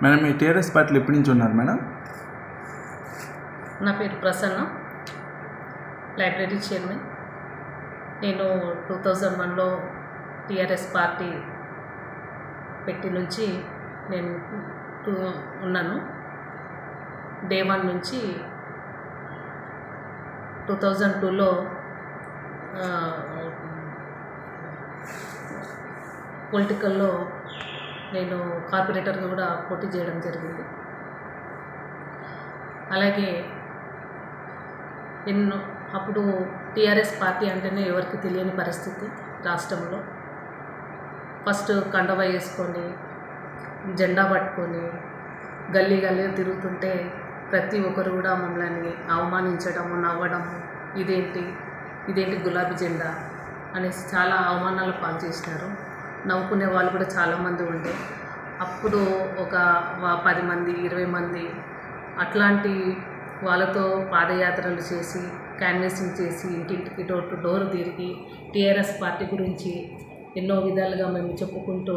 Madam మీ TRS పార్టీలో ఎప్పటి నుంచి ఉన్నారు మేడం నా పేరు ప్రసన్న లైబ్రరీ చైర్మన్ నేను టూ థౌజండ్ వన్లో టీఆర్ఎస్ పార్టీ పెట్టి నుంచి నేను టూ ఉన్నాను డే వన్ నుంచి టూ థౌజండ్ టూలో పొలిటికల్లో నేను కార్పొరేటర్గా కూడా పోటీ చేయడం జరిగింది అలాగే ఎన్నో అప్పుడు టీఆర్ఎస్ పార్టీ అంటేనే ఎవరికి తెలియని పరిస్థితి రాష్ట్రంలో ఫస్ట్ కండవ వేసుకొని జెండా పట్టుకొని గల్లీ గల్లీ తిరుగుతుంటే ప్రతి ఒక్కరు కూడా మమ్మల్ని అవమానించడము నవ్వడము ఇదేంటి ఇదేంటి గులాబీ జెండా అనేసి చాలా అవమానాలు పాలు చేసినారు నవ్వుకునే వాళ్ళు కూడా చాలామంది ఉండే అప్పుడు ఒక వ- పది మంది ఇరవై మంది అట్లాంటి వాళ్ళతో పాదయాత్రలు చేసి క్యాన్వసింగ్ చేసి ఇంటింటికి డోర్ టు డోర్ తిరిగి టీఆర్ఎస్ పార్టీ గురించి ఎన్నో విధాలుగా మేము చెప్పుకుంటూ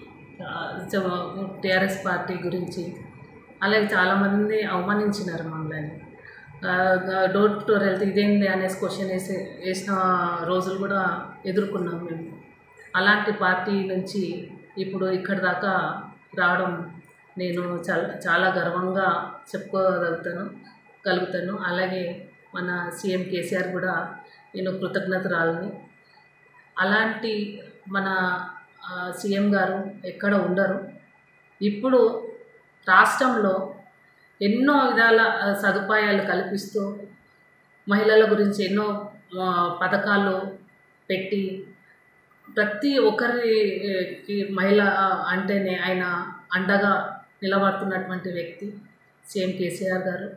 టీఆర్ఎస్ పార్టీ గురించి అలాగే చాలామంది అవమానించినారు మమ్మల్ని ఆ, గా- డోర్ టు డోర్ వెళ్తే ఇదేంది అనేసి క్వశ్చన్ వేసే వేసిన రోజులు కూడా ఎదుర్కొన్నాం మేము అలాంటి పార్టీ నుంచి ఇప్పుడు ఇక్కడి దాకా రావడం నేను చాలా చాలా గర్వంగా చెప్పుకోగలుగుతాను కలుగుతాను అలాగే మన సీఎం కేసీఆర్ కూడా నేను కృతజ్ఞతరాలని అలాంటి మన ఆ, సీఎం గారు ఎక్కడ ఉండరు ఇప్పుడు రాష్ట్రంలో ఎన్నో విధాల ఆ, సదుపాయాలు కల్పిస్తూ మహిళల గురించి ఎన్నో ఆ, పథకాలు పెట్టి ప్రతి ఒక్కరికి మహిళ ఆ, అంటేనే ఆయన అండగా నిలబడుతున్నటువంటి వ్యక్తి సీఎం కేసీఆర్ గారు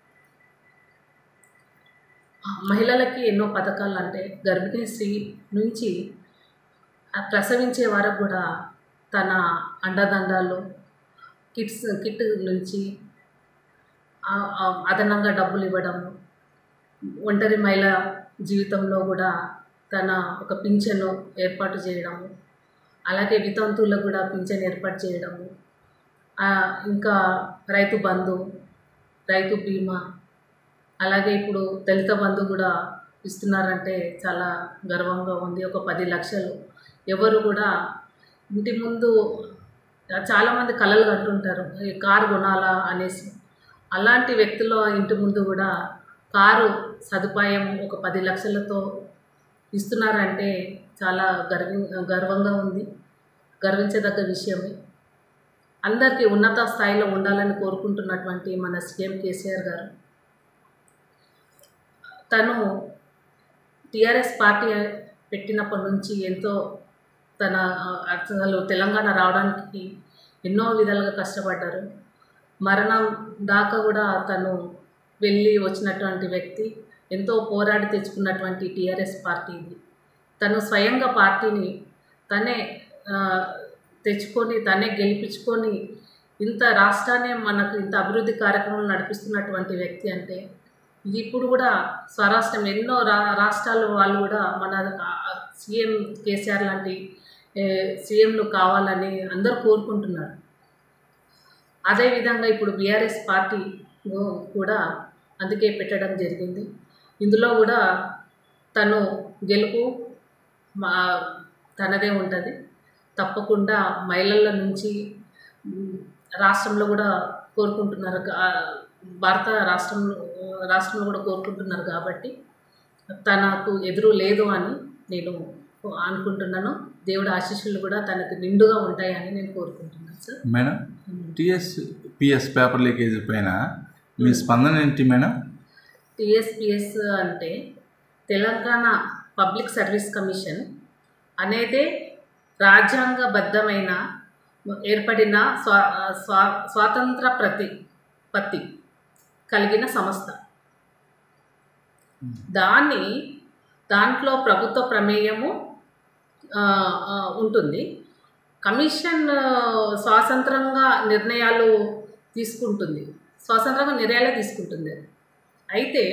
ఆ, మహిళలకి ఎన్నో పథకాలు అంటే గర్భిణీ స్త్రీ నుంచి ఆ ప్రసవించే వరకు కూడా తన అండదండాలు కిట్స్ కిట్ నుంచి ఆ- ఆ అదనంగా డబ్బులు ఇవ్వడము ఒంటరి మహిళ జీవితంలో కూడా తన ఒక పింఛను ఏర్పాటు చేయడము అలాగే వితంతువులకు కూడా పింఛన్ ఏర్పాటు చేయడము ఆ, ఇంకా రైతు బంధు రైతు బీమా అలాగే ఇప్పుడు దళిత బంధు కూడా ఇస్తున్నారంటే చాలా గర్వంగా ఉంది ఒక పది లక్షలు ఎవరు కూడా ఇంటి ముందు చాలామంది కలలు కంటుంటారు ఈ కారు కొనాలా అనేసి అలాంటి వ్యక్తుల ఇంటి ముందు కూడా కారు సదుపాయం ఒక పది లక్షలతో ఇస్తున్నారంటే చాలా గర్వి గర్వంగా ఉంది గర్వించదగ్గ విషయమే అందరికీ ఉన్నత స్థాయిలో ఉండాలని కోరుకుంటున్నటువంటి మన సీఎం కేసీఆర్ గారు తను టీఆర్ఎస్ పార్టీ పెట్టినప్పటి నుంచి ఎంతో తన ఆ, అసలు తెలంగాణ రావడానికి ఎన్నో విధాలుగా కష్టపడ్డారు మరణం దాకా కూడా తను వెళ్ళి వచ్చినటువంటి వ్యక్తి ఎంతో పోరాడి తెచ్చుకున్నటువంటి టీఆర్ఎస్ పార్టీ ఇది తను స్వయంగా పార్టీని తనే ఆ, తెచ్చుకొని తనే గెలిపించుకొని ఇంత రాష్ట్రాన్ని మనకు ఇంత అభివృద్ధి కార్యక్రమాలు నడిపిస్తున్నటువంటి వ్యక్తి అంటే ఇప్పుడు కూడా స్వరాష్ట్రం ఎన్నో రా రాష్ట్రాల వాళ్ళు కూడా మన సీఎం కేసీఆర్ లాంటి ఏ, సీఎంలు కావాలని అందరూ కోరుకుంటున్నారు అదేవిధంగా ఇప్పుడు బీఆర్ఎస్ పార్టీ కూడా అందుకే పెట్టడం జరిగింది ఇందులో కూడా తను గెలుపు మా తనదే ఉంటుంది తప్పకుండా మహిళల నుంచి మ్, రాష్ట్రంలో కూడా కోరుకుంటున్నారు ఆ, భారత రాష్ట్రంలో రాష్ట్రంలో కూడా కోరుకుంటున్నారు కాబట్టి తనకు ఎదురు లేదు అని నేను అనుకుంటున్నాను దేవుడి ఆశీస్సులు కూడా తనకు నిండుగా ఉంటాయని నేను కోరుకుంటున్నాను sir madam TS PS paper leakage పైన మీ స్పందన ఏంటి మేడం టిఎస్పిఎస్ అంటే తెలంగాణ పబ్లిక్ సర్వీస్ కమిషన్ అనేదే రాజ్యాంగబద్ధమైన ఏర్పడిన స్వా స్వా స్వాతంత్ర ప్రతిపత్తి కలిగిన సంస్థ దాన్ని దాంట్లో ప్రభుత్వ ప్రమేయము ఆ, ఆ, ఉంటుంది కమిషన్ ఆ, స్వాతంత్రంగా నిర్ణయాలు తీసుకుంటుంది స్వాతంత్రంగా నిర్ణయాలే తీసుకుంటుంది అది. అయితే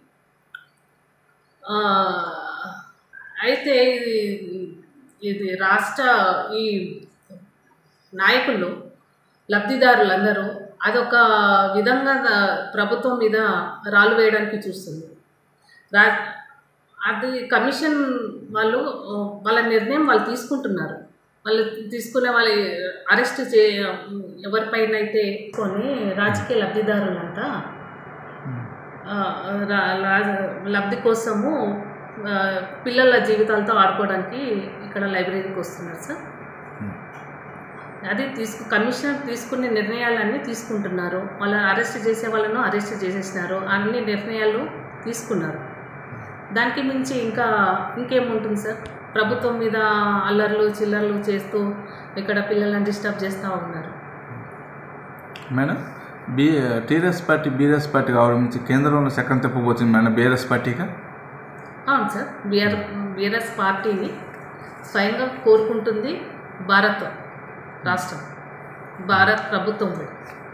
ఆ, అయితే ఇది ఇది రాష్ట్ర ఈ నాయకులు లబ్ధిదారులందరూ అదొక విధంగా ద- ప్రభుత్వం మీద రాళ్ళు వేయడానికి చూస్తుంది రా అది కమిషన్ వాళ్ళు ఆ, వాళ్ళ నిర్ణయం వాళ్ళు తీసుకుంటున్నారు వాళ్ళు తీసుకునే వాళ్ళు అరెస్ట్ చే ఎవరిపైన అయితే కొని రాజకీయ లబ్ధిదారులంతా ఆ, రా- రా- లబ్ధి కోసము ఆ, పిల్లల జీవితాలతో ఆడుకోవడానికి ఇక్కడ లైబ్రరీకి వస్తున్నారు సార్ అది తీసుకు కమిషనర్ తీసుకునే నిర్ణయాలన్నీ తీసుకుంటున్నారు వాళ్ళని అరెస్ట్ చేసే వాళ్ళను అరెస్ట్ చేసేసినారు అన్ని నిర్ణయాలు తీసుకున్నారు దానికి మించి ఇంకా ఇంకేముంటుంది సార్ ప్రభుత్వం మీద అల్లర్లు చిల్లర్లు చేస్తూ ఇక్కడ పిల్లలను డిస్టర్బ్ చేస్తూ ఉన్నారు madam B TRS party BRS party కావడం నుంచి కేంద్రంలో చక్రం తిప్పబోతుంది మేడం బీఆర్ఎస్ పార్టీగా అవును సార్ బీఆర్ బీఆర్ఎస్ పార్టీని స్వయంగా కోరుకుంటుంది భారత్ రాష్ట్రం భారత్ ప్రభుత్వం కూడా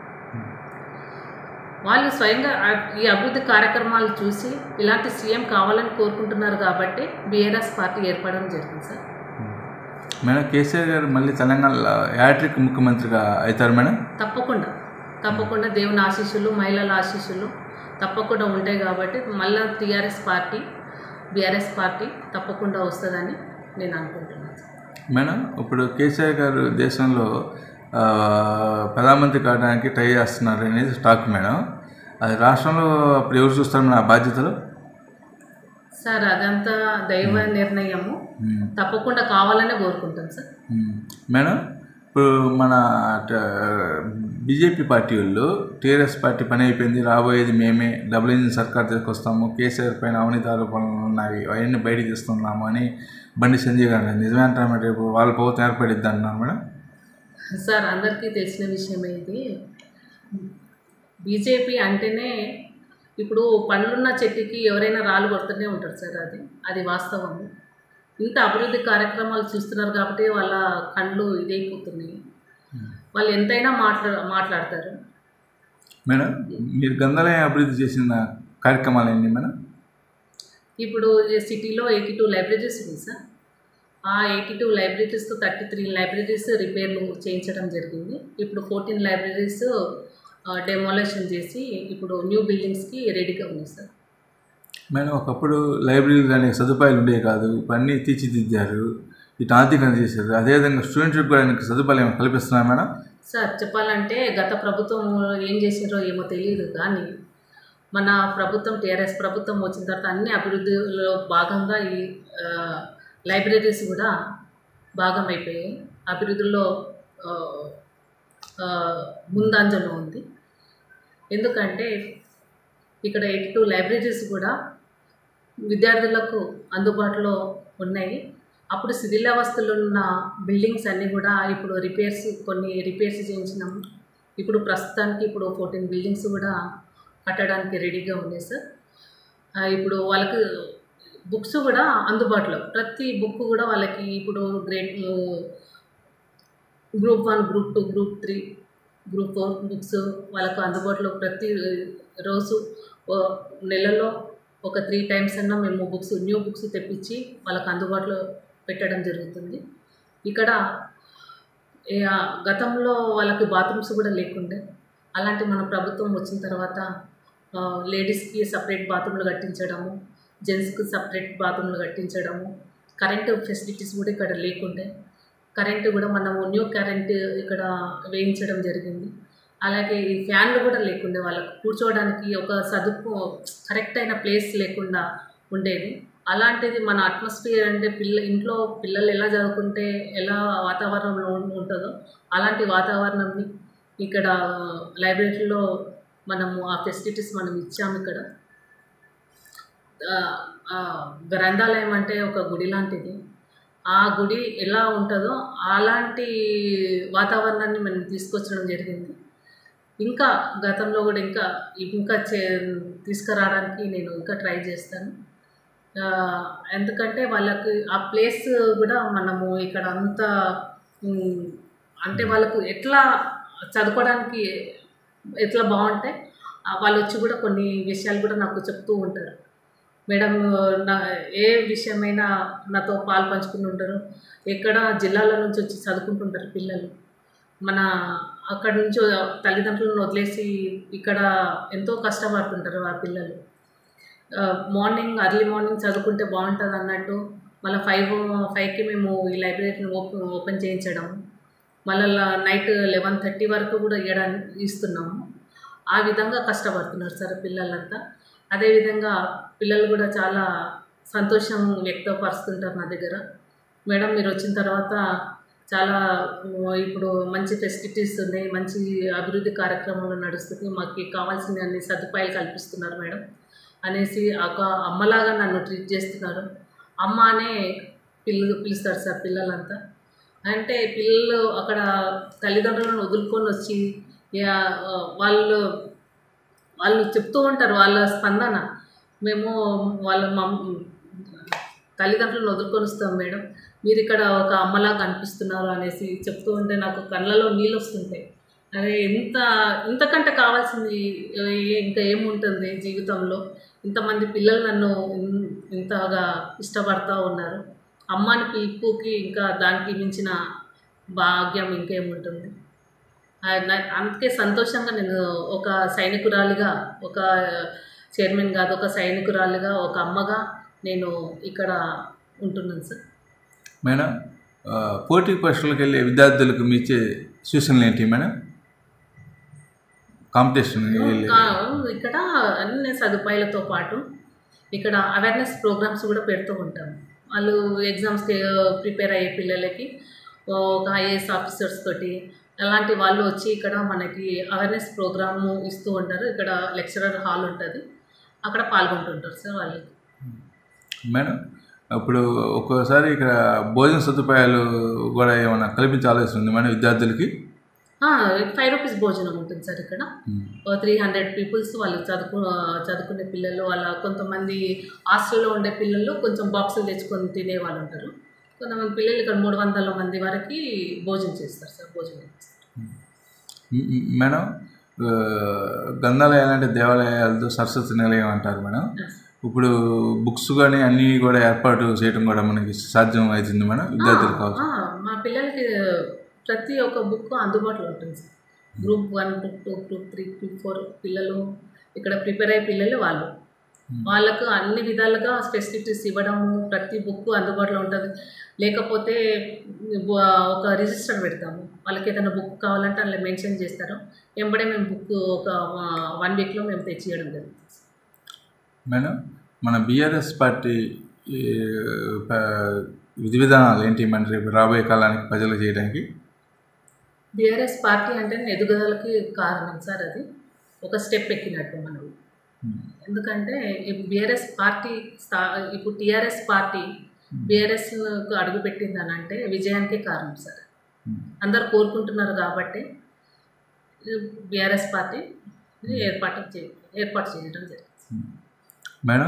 వాళ్ళు స్వయంగా ఆ- ఈ అభివృద్ధి కార్యక్రమాలు చూసి ఇలాంటి సీఎం కావాలని కోరుకుంటున్నారు కాబట్టి బీఆర్ఎస్ పార్టీ ఏర్పడడం జరిగింది సార్ మేడం కేసీఆర్ గారు మళ్ళీ తెలంగాణలో యాట్రిక్ ముఖ్యమంత్రిగా అవుతారు మేడం తప్పకుండా తప్పకుండా దేవుని ఆశీస్సులు మహిళల ఆశీస్సులు తప్పకుండా ఉంటాయి కాబట్టి మళ్ళీ టీఆర్ఎస్ పార్టీ బీఆర్ఎస్ పార్టీ తప్పకుండా వస్తుందని నేను అనుకుంటున్నాను సార్. మేడం ఇప్పుడు కేసీఆర్ గారు దేశంలో ఆ, ప్రధానమంత్రి కావడానికి ట్రై చేస్తున్నారు అనేది స్టాక్ మేడం అది రాష్ట్రంలో అప్పుడు ఎవరు చూస్తారు మేడం ఆ బాధ్యతలు సార్ అదంతా దైవ నిర్ణయము మ్మ్. తప్పకుండా కావాలనే కోరుకుంటాను సార్ మ్మ్. మేడం ఇప్పుడు మన బీజేపీ పార్టీ వాళ్ళు టీఆర్ఎస్ పార్టీ పని అయిపోయింది రాబోయేది మేమే డబుల్ ఇంజిన్ సర్కార్ తీసుకొస్తాము కేసీఆర్ పైన అవినీతి ఆరోపణలు ఉన్నాయి అవన్నీ బయటికి తీస్తున్నాము అని బండి సంజయ్ గారు అన్నారు. నిజమే అంటారా మేడం రేపు వాళ్ళ ప్రభుత్వం ఏర్పడిద్ది అంటున్నారు మేడం సార్ అందరికీ తెలిసిన విషయమే ఇది బీజేపీ అంటేనే ఇప్పుడు పండ్లున్న చెట్టుకి ఎవరైనా రాళ్ళు కొడుతూనే ఉంటారు సార్ అది అది వాస్తవము ఇంత అభివృద్ధి కార్యక్రమాలు చూస్తున్నారు కాబట్టి వాళ్ళ కళ్ళు ఇదైపోతున్నాయి వాళ్ళు ఎంతైనా మాట్లా మాట్లాడతారు మేడం మీరు గంధాలయం అభివృద్ధి చేసిన కార్యక్రమాలు ఏంటి మేడం ఇప్పుడు ఈ సిటీలో ఎయిటీ టూ లైబ్రరీస్ ఉంది సార్ ఆ ఎయిటీ టూ లైబ్రరీస్తో థర్టీ త్రీ లైబ్రరీస్ రిపేర్లు చేయించడం జరిగింది ఇప్పుడు ఫోర్టీన్ లైబ్రరీస్ డెమోలేషన్ చేసి ఇప్పుడు న్యూ బిల్డింగ్స్కి రెడీగా ఉంది సార్ మేడం ఒకప్పుడు లైబ్రరీలు కానీ సదుపాయాలు ఉండేవి కాదు ఇప్పుడు అన్నీ తీర్చిదిద్దారు ఇటు ఆర్థికంగా చేశారు అదేవిధంగా స్టూడెంట్స్కి కూడా ఆయనకి సదుపాయాలు ఏమైనా కల్పిస్తున్నారు మేడం సార్ చెప్పాలంటే గత ప్రభుత్వం ఏం చేసిండ్రో ఏమో తెలియదు కానీ మన ప్రభుత్వం టీఆర్ఎస్ ప్రభుత్వం వచ్చిన తర్వాత అన్ని అభివృద్ధిలో భాగంగా ఈ ఆ, లైబ్రరీస్ కూడా భాగమైపోయాయి అభివృద్ధిలో ఆ, ఆ, ముందంజలో ఉంది ఎందుకంటే ఇక్కడ ఎయిటీ టూ లైబ్రరీస్ కూడా విద్యార్థులకు అందుబాటులో ఉన్నాయి అప్పుడు శిథిలావస్థలో ఉన్న బిల్డింగ్స్ అన్నీ కూడా ఇప్పుడు రిపేర్స్ కొన్ని రిపేర్స్ చేయించినాము ఇప్పుడు ప్రస్తుతానికి ఇప్పుడు ఫోర్టీన్ బిల్డింగ్స్ కూడా కట్టడానికి రెడీగా ఉన్నాయి సార్ ఆ, ఇప్పుడు వాళ్ళకి బుక్స్ కూడా అందుబాటులో ప్రతి బుక్ కూడా వాళ్ళకి ఇప్పుడు grade group one group two group three group four books వాళ్ళకు అందుబాటులో ప్రతి రోజు ఓ నెలలో ఒక త్రీ టైమ్స్ అన్నా మేము బుక్స్ న్యూ బుక్స్ తెప్పించి వాళ్ళకు అందుబాటులో పెట్టడం జరుగుతుంది ఇక్కడ ఏ, ఆ, గతంలో వాళ్ళకి బాత్రూమ్స్ కూడా లేకుండే అలాంటి మన ప్రభుత్వం వచ్చిన తర్వాత లేడీస్కి సపరేట్ బాత్రూమ్లు కట్టించడము జెంట్స్కి సపరేట్ బాత్రూమ్లు కట్టించడము కరెంటు ఫెసిలిటీస్ కూడా ఇక్కడ లేకుండే కరెంటు కూడా మనము న్యూ కరెంటు ఇక్కడ వేయించడం జరిగింది అలాగే ఈ ఫ్యాన్లు కూడా లేకుండే వాళ్ళకు కూర్చోవడానికి ఒక సదుపు కరెక్ట్ అయిన ప్లేస్ లేకుండా ఉండేది అలాంటిది మన అట్మాస్ఫియర్ అంటే పిల్ల ఇంట్లో పిల్లలు ఎలా చదువుకుంటే ఎలా వాతావరణంలో ఉం- ఉంటుందో అలాంటి వాతావరణంని ఇక్కడ లైబ్రరీలో మనము ఆ ఫెసిలిటీస్ మనం ఇచ్చాము ఇక్కడ ఆ, ఆ, గ్రంథాలయం అంటే ఒక గుడి లాంటిది ఆ గుడి ఎలా ఉంటుందో అలాంటి వాతావరణాన్ని మనం తీసుకొచ్చడం జరిగింది ఇంకా గతంలో కూడా ఇంకా ఇంకా చే తీసుకురావడానికి నేను ఇంకా ట్రై చేస్తాను ఆ, ఎందుకంటే వాళ్ళకి ఆ ప్లేస్ కూడా మనము ఇక్కడ అంతా ఉమ్, అంటే వాళ్ళకు ఎట్లా చదువుకోవడానికి ఎట్లా బాగుంటే ఆ, వాళ్ళు వచ్చి కూడా కొన్ని విషయాలు కూడా నాకు చెప్తూ ఉంటారు మేడం నా ఏ విషయమైనా నాతో పాలు పంచుకుని ఉంటారు ఎక్కడ జిల్లాల నుంచి వచ్చి చదువుకుంటుంటారు పిల్లలు మన అక్కడి నుంచి తల్లిదండ్రులను వదిలేసి ఇక్కడ ఎంతో కష్టపడుతుంటారు ఆ పిల్లలు ఆ, మార్నింగ్ అర్లీ మార్నింగ్ చదువుకుంటే బాగుంటుంది అన్నట్టు మళ్ళీ ఫైవ్ ఫైవ్కి మేము ఈ లైబ్రరీని ఓపెన్ ఓపెన్ చేయించడం మళ్ళీ నైట్ లెవెన్ థర్టీ వరకు కూడా ఇవ్వడానికి ఇస్తున్నాము ఆ విధంగా కష్టపడుతున్నారు సార్ పిల్లలంతా అదేవిధంగా పిల్లలు కూడా చాలా సంతోషం వ్యక్తపరుస్తుంటారు నా దగ్గర మేడం మీరు వచ్చిన తర్వాత చాలా ఉమ్, ఇప్పుడు మంచి ఫెసిలిటీస్ ఉన్నాయి మంచి అభివృద్ధి కార్యక్రమాలు నడుస్తుంది మాకు కావాల్సిన అన్ని సదుపాయాలు కల్పిస్తున్నారు మేడం అనేసి ఒక అమ్మలాగా నన్ను ట్రీట్ చేస్తున్నారు అమ్మ అనే పిల్లలు పిలుస్తారు సార్ పిల్లలంతా అంటే పిల్లలు అక్కడ తల్లిదండ్రులను వదులుకొని వచ్చి యా- వాళ్ళు వాళ్ళు చెప్తూ ఉంటారు వాళ్ళ స్పందన మేము వాళ్ళ మమ్ తల్లిదండ్రులను వదులుకొని వస్తాం మేడం మీరు ఇక్కడ ఒక అమ్మలాగా కనిపిస్తున్నారు అనేసి చెప్తూ ఉంటే నాకు కళ్ళలో నీళ్ళు వస్తుంటాయి అరే ఎంత ఇంతకంటే కావాల్సింది ఏ- ఇంకా ఏముంటుంది జీవితంలో ఇంతమంది పిల్లలు నన్ను ఇన్- ఇంతగా ఇష్టపడతా ఉన్నారు అమ్మని పిలుపుకి ఇంకా దానికి మించిన భాగ్యం ఇంకేముంటుంది ఆ, నా- అందుకే సంతోషంగా నేను ఒక సైనికురాలిగా ఒక చైర్మన్ కాదు ఒక సైనికురాలిగా ఒక అమ్మగా నేను ఇక్కడ ఉంటున్నాను సార్ మేడం ఆ, పోటీ పరీక్షలకు వెళ్ళే విద్యార్థులకు మీ ఇచ్చే సూచనలు ఏంటి మేడం కాంపిటీషన్ వెళ్ళి కా- ఇక్కడ అన్ని సదుపాయాలతో పాటు ఇక్కడ అవేర్నెస్ ప్రోగ్రామ్స్ కూడా పెడుతూ ఉంటాం వాళ్ళు ఎగ్జామ్స్కి ప్రిపేర్ అయ్యే పిల్లలకి ఒక ఐఏఎస్ ఆఫీసర్స్ తోటి అలాంటి వాళ్ళు వచ్చి ఇక్కడ మనకి అవేర్నెస్ ప్రోగ్రామ్ ఇస్తూ ఉంటారు ఇక్కడ లెక్చరర్ హాల్ ఉంటుంది అక్కడ పాల్గొంటుంటారు సార్ వాళ్ళు మేడం ఇప్పుడు ఒక్కోసారి ఇక్కడ భోజన సదుపాయాలు కూడా ఏమైనా కల్పించాల్సి ఉంది మేడం విద్యార్థులకి ఫైవ్ రూపీస్ భోజనం ఉంటుంది సార్ ఇక్కడ త్రీ హండ్రెడ్ పీపుల్స్ వాళ్ళు చదువుకు చదువుకునే పిల్లలు వాళ్ళ కొంతమంది హాస్టల్లో ఉండే పిల్లలు కొంచెం బాక్సులు తెచ్చుకొని తినే వాళ్ళు ఉంటారు కొంతమంది పిల్లలు ఇక్కడ మూడు వందల మంది వరకు భోజనం చేస్తారు సార్ భోజనం చేస్తారు మ్- మ్- మేడం ఆ, గ్రంథాలయాలు అంటే దేవాలయాలతో సరస్వతి నిలయం అంటారు మేడం ఇప్పుడు బుక్స్ కానీ అన్నీ కూడా ఏర్పాటు చేయడం కూడా మనకి సాధ్యం అవుతుంది మేడం విద్యార్థులు కావచ్చు ఆ, మా పిల్లలకి ప్రతి ఒక్క బుక్ అందుబాటులో ఉంటుంది sir group one group two group three group four పిల్లలు ఇక్కడ ప్రిపేర్ అయ్యే పిల్లలు వాళ్ళు వాళ్ళకు అన్ని విధాలుగా ఫెసిలిటీస్ ఇవ్వడము ప్రతి బుక్ అందుబాటులో ఉంటుంది లేకపోతే బు- ఒక రిజిస్టర్ పెడతాము వాళ్ళకి ఏదైనా బుక్ కావాలంటే అందులో మెన్షన్ చేస్తారు వెంబడే మేము బుక్ ఒక వన్ వీక్లో మేము తెచ్చియడం జరుగుతుంది మేడం మన బీఆర్ఎస్ పార్టీ ఈ, ప- విధి విధానాలు ఏంటి మన రేపు రాబోయే కాలానికి ప్రజలు చేయడానికి బీఆర్ఎస్ పార్టీ అంటే ఎదుగుదలకి కారణం సార్ అది ఒక స్టెప్ ఎక్కినట్టు మనం ఎందుకంటే ఈ బీఆర్ఎస్ పార్టీ స్థా ఇప్పుడు టీఆర్ఎస్ పార్టీ బీఆర్ఎస్ అడుగు పెట్టిందని అంటే విజయానికి కారణం సార్ అందరు కోరుకుంటున్నారు కాబట్టి బీఆర్ఎస్ పార్టీ ఏర్పాటు చే ఏర్పాటు చేయడం జరిగింది మేడం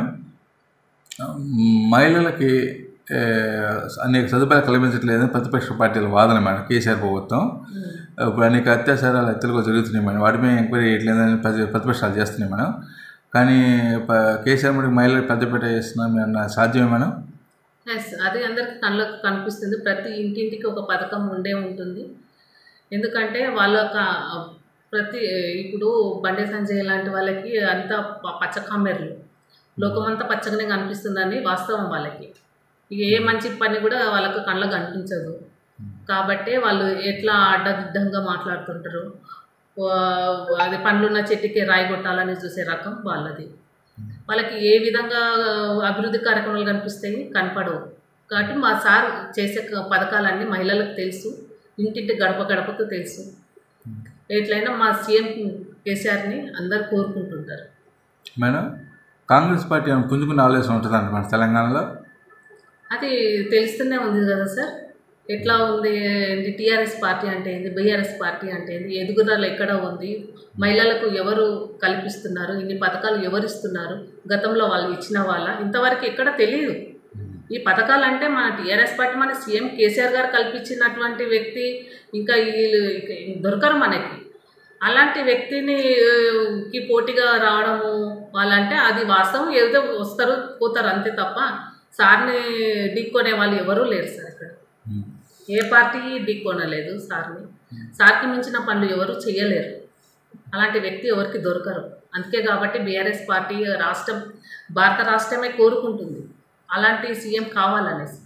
మహిళలకి ఏ, అనేక సదుపాయాలు కల్పించట్లేదని ప్రతిపక్ష పార్టీల వాదన మేడం కేసీఆర్ ప్రభుత్వం ఇప్పుడు అనేక అత్యాచారాలు హత్యలు కూడా జరుగుతున్నాయి మేడం వాటి మీద ఎంక్వైరీ చేయట్లేదని ప్రతి ప్రతిపక్షాలు చేస్తున్నాయి మేడం కానీ ప- కేసీఆర్ మటుకు మహిళలకు పెద్దపీట చేస్తున్నాం అన్న సాధ్యమే మేడం ఎస్ అది అందరికి కళ్ళకు కనిపిస్తుంది ప్రతి ఇంటింటికి ఒక పథకం ఉండే ఉంటుంది ఎందుకంటే వాళ్ళ క- ప్రతి ఇప్పుడు బండే సంజయ్ లాంటి వాళ్ళకి అంతా ప- పచ్చ కామెర్లు లోకమంతా పచ్చగానే కనిపిస్తుందని వాస్తవం వాళ్ళకి ఇక ఏ మంచి పని కూడా వాళ్ళకు కళ్ళకు కనిపించదు కాబట్టి వాళ్ళు ఎట్లా అడ్డదిడ్డంగా మాట్లాడుతుంటారు వా- అది పండ్లున్న చెట్టుకి రాయి కొట్టాలని చూసే రకం వాళ్ళది వాళ్ళకి ఏ విధంగా అభివృద్ధి కార్యక్రమాలు కనిపిస్తాయి కనపడవు కాబట్టి మా సార్ చేసే క- పథకాలన్నీ మహిళలకు తెలుసు ఇంటింటి గడప గడపకు తెలుసు ఎట్లయినా మా సీఎం కేసీఆర్ని అందరు కోరుకుంటుంటారు మేడం కాంగ్రెస్ పార్టీ ఏమైనా పుంజుకునే ఆలోచన ఉంటుందంట మన తెలంగాణలో అది తెలుస్తూనే ఉంది కదా సార్ ఎట్లా ఉంది ఏంటి టీఆర్ఎస్ పార్టీ అంటే ఏంది బీఆర్ఎస్ పార్టీ అంటే ఏంది ఎదుగుదల ఎక్కడ ఉంది మహిళలకు ఎవరు కల్పిస్తున్నారు ఇన్ని పథకాలు ఎవరు ఇస్తున్నారు గతంలో వాళ్ళు ఇచ్చిన వాళ్ళ ఇంతవరకు ఎక్కడ తెలియదు ఈ పథకాలు అంటే మన టీఆర్ఎస్ పార్టీ మన సీఎం కేసీఆర్ గారు కల్పించినటువంటి వ్యక్తి ఇంకా వీళ్ళు ఇక దొరకరు మనకి అలాంటి వ్యక్తిని ఆ, కి పోటీగా రావడము వాళ్ళంటే అది వాస్తవం ఏదో వస్తారు పోతారు అంతే తప్ప సార్ని ఢీక్కొనే వాళ్ళు ఎవరూ లేరు సార్ ఇక్కడ ఏ పార్టీ ఢీకొనలేదు సార్ని సార్కి మించిన పనులు ఎవరు చేయలేరు అలాంటి వ్యక్తి ఎవరికి దొరకరు అందుకే కాబట్టి బీఆర్ఎస్ పార్టీ రాష్ట్రం భారత రాష్ట్రమే కోరుకుంటుంది అలాంటి సీఎం కావాలనేసి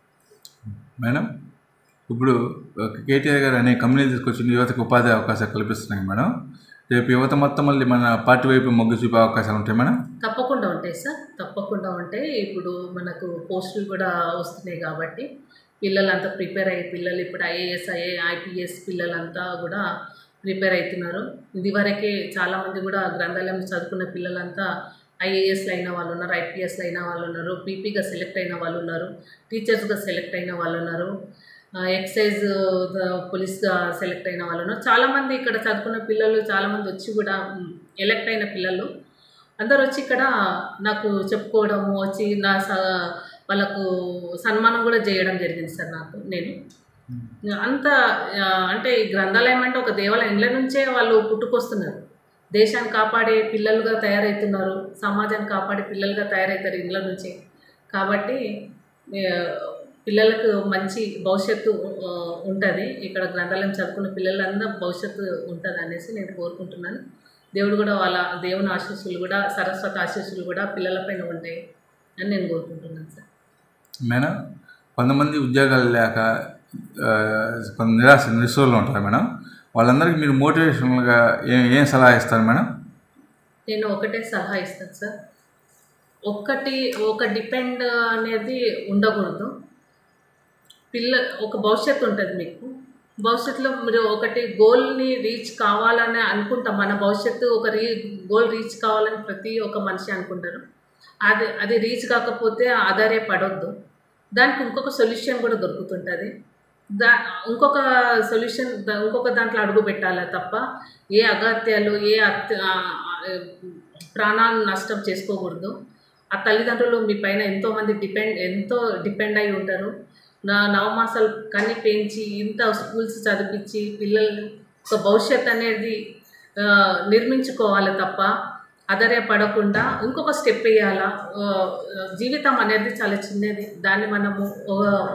మేడం ఇప్పుడు ఒక కేటీఆర్ గారు అనే కంపెనీ తీసుకొచ్చి యువతకు ఉపాధి అవకాశాలు కల్పిస్తున్నాయి మేడం రేపు యువత మొత్తం మళ్ళీ మన పార్టీ వైపు మొగ్గు చూపే అవకాశాలు ఉంటాయి మేడం తప్పకుండా ఉంటాయి సార్ తప్పకుండా ఉంటాయి ఇప్పుడు మనకు పోస్టులు కూడా వస్తున్నాయి కాబట్టి పిల్లలంతా ప్రిపేర్ అయ్యే పిల్లలు ఇప్పుడు ఐఏఎస్ ఐఏ ఐపీఎస్ పిల్లలంతా కూడా ప్రిపేర్ అవుతున్నారు ఇదివరకే చాలామంది కూడా గ్రంథాలయం చదువుకున్న పిల్లలంతా ఐఏఎస్లు అయిన వాళ్ళు ఉన్నారు ఐపీఎస్లు అయిన వాళ్ళు ఉన్నారు పీపీగా సెలెక్ట్ అయిన వాళ్ళు ఉన్నారు టీచర్స్గా సెలెక్ట్ అయిన వాళ్ళు ఉన్నారు ఆ, ఎక్సైజ్ ద- పోలీస్గా సెలెక్ట్ అయిన వాళ్ళు ఉన్నారు చాలామంది ఇక్కడ చదువుకున్న పిల్లలు చాలామంది వచ్చి కూడా మ్, ఎలెక్ట్ అయిన పిల్లలు అందరు వచ్చి ఇక్కడ నాకు చెప్పుకోవడము వచ్చి నా స వాళ్ళకు సన్మానం కూడా చేయడం జరిగింది సార్ నాకు నేను అంత ఆ, అంటే ఈ గ్రంథాలయం అంటే ఒక దేవాలయం ఇండ్ల నుంచే వాళ్ళు పుట్టుకొస్తున్నారు దేశాన్ని కాపాడే పిల్లలుగా తయారవుతున్నారు సమాజాన్ని కాపాడే పిల్లలుగా తయారవుతారు ఇండ్ల నుంచే కాబట్టి ఆ, పిల్లలకు మంచి భవిష్యత్తు ఉంటుంది ఇక్కడ గ్రంథాలయం చదువుకున్న పిల్లలందరూ భవిష్యత్తు ఉంటుంది అనేసి నేను కోరుకుంటున్నాను దేవుడు కూడా వాళ్ళ దేవుని ఆశీస్సులు కూడా సరస్వతి ఆశీస్సులు కూడా పిల్లలపైన ఉంటాయి అని నేను కోరుకుంటున్నాను సార్ మేడం కొంతమంది ఉద్యోగాలు లేక ఆ, కొంత నిరాశ నిరుసోళ్ళు ఉంటారు మేడం వాళ్ళందరికీ మీరు మోటివేషనల్గా ఏం ఏం సలహా ఇస్తారు మేడం నేను ఒకటే సలహా ఇస్తాను సార్ ఒక్కటి ఒక డిపెండ్ అనేది ఉండకూడదు పిల్ల ఒక భవిష్యత్తు ఉంటుంది మీకు భవిష్యత్తులో మీరు ఒకటి గోల్ని రీచ్ కావాలని అనుకుంటాం మన భవిష్యత్తు ఒక రీ గోల్ రీచ్ కావాలని ప్రతి ఒక్క మనిషి అనుకుంటారు అది అది రీచ్ కాకపోతే ఆధారే పడొద్దు దానికి ఇంకొక సొల్యూషన్ కూడా దొరుకుతుంటుంది దా ఇంకొక సొల్యూషన్ దా- ఇంకొక దాంట్లో అడుగు పెట్టాలి తప్ప ఏ అగత్యాలు ఏ అత్య ఆ, ఆ, ప్రాణాలను నష్టం చేసుకోకూడదు ఆ తల్లిదండ్రులు మీ పైన ఎంతోమంది డిపెండ్ ఎంతో డిపెండ్ అయి ఉంటారు నా నవమాసాలు కన్ని పెంచి ఇంత స్కూల్స్ చదివించి పిల్లల్ని ఒక భవిష్యత్ అనేది ఆ, నిర్మించుకోవాలి తప్ప అదరే పడకుండా ఇంకొక స్టెప్ వేయాలా ఆ, జీవితం అనేది చాలా చిన్నది దాన్ని మనము ఒక-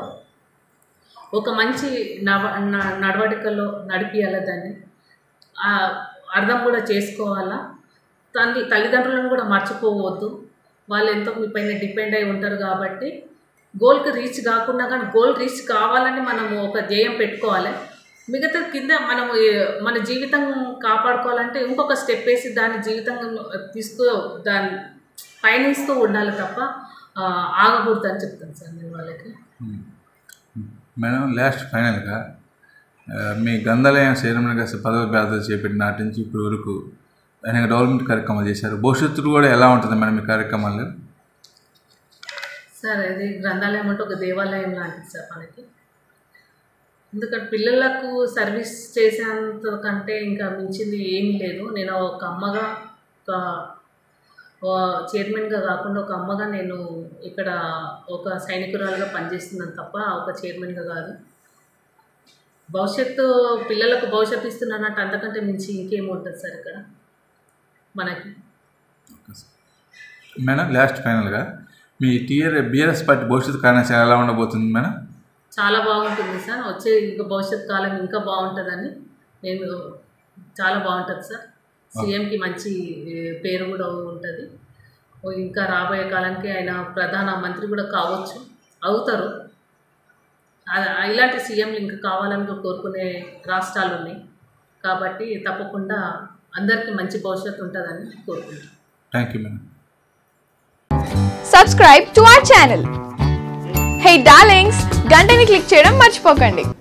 ఒక మంచి నవ న- నడవడికలో నడిపియాలి దాన్ని ఆ, అర్థం కూడా చేసుకోవాలా తల్లి తల్లిదండ్రులను కూడా మర్చిపోవద్దు వాళ్ళు ఎంతో మీ పైన డిపెండ్ అయి ఉంటారు కాబట్టి గోల్కి రీచ్ కాకుండా కానీ గోల్ రీచ్ కావాలని మనము ఒక ధ్యేయం పెట్టుకోవాలి మిగతా కింద మనము ఏ- మన జీవితం కాపాడుకోవాలంటే ఇంకొక స్టెప్ వేసి దాని జీవితం తీస్తూ దాన్ని పయనిస్తూ ఉండాలి తప్ప ఆ, ఆగకూడదు అని చెప్తాను సార్ నేను వాళ్ళకి మేడం లాస్ట్ ఫైనల్గా ఆ, మీ గ్రంథాలయం శ్రీరమణగా పదవి బాధ్యత చేపట్టిన నాటి నుంచి ఇప్పటి వరకు అనేక డెవలప్మెంట్ కార్యక్రమాలు చేశారు భవిష్యత్తులో కూడా ఎలా ఉంటుంది మేడం మీ కార్యక్రమాలు సార్ అది గ్రంథాలయం అంటే ఒక దేవాలయం లాంటిది సార్ మనకి ఎందుకంటే పిల్లలకు సర్వీస్ చేసేంత కంటే ఇంకా మించింది ఏమీ లేదు నేను ఒక అమ్మగా ఒక చైర్మన్గా కాకుండా ఒక అమ్మగా నేను ఇక్కడ ఒక సైనికురాలుగా పనిచేస్తున్నాను తప్ప ఒక చైర్మన్గా కాదు భవిష్యత్తు పిల్లలకు భవిష్యత్తు ఇస్తున్నానంటే అంతకంటే మించి ఇంకేముంటుంది సార్ ఇక్కడ మనకి మేడం లాస్ట్ ఫైనల్గా మీ టీఆర్ బీఆర్ఎస్ పార్టీ భవిష్యత్తు కార్యాచరణ ఎలా ఉండబోతుంది మేడం చాలా బాగుంటుంది సార్ వచ్చే ఇంకా భవిష్యత్ కాలం ఇంకా బాగుంటుందని నేను చాలా బాగుంటుంది సార్ సీఎంకి మంచి ఏ, పేరు కూడా ఉంటుంది ఓ ఇంకా రాబోయే కాలానికి ఆయన ప్రధాన మంత్రి కూడా కావచ్చు అవుతారు ఆ- ఇలాంటి సీఎంలు ఇంకా కావాలని కోరుకునే రాష్ట్రాలు ఉన్నాయి కాబట్టి తప్పకుండా అందరికీ మంచి భవిష్యత్తు ఉంటుందని కోరుకుంటున్నాను thank you madam subscribe to our channel. Hey darlings, గంటని click చేయడం మర్చిపోకండి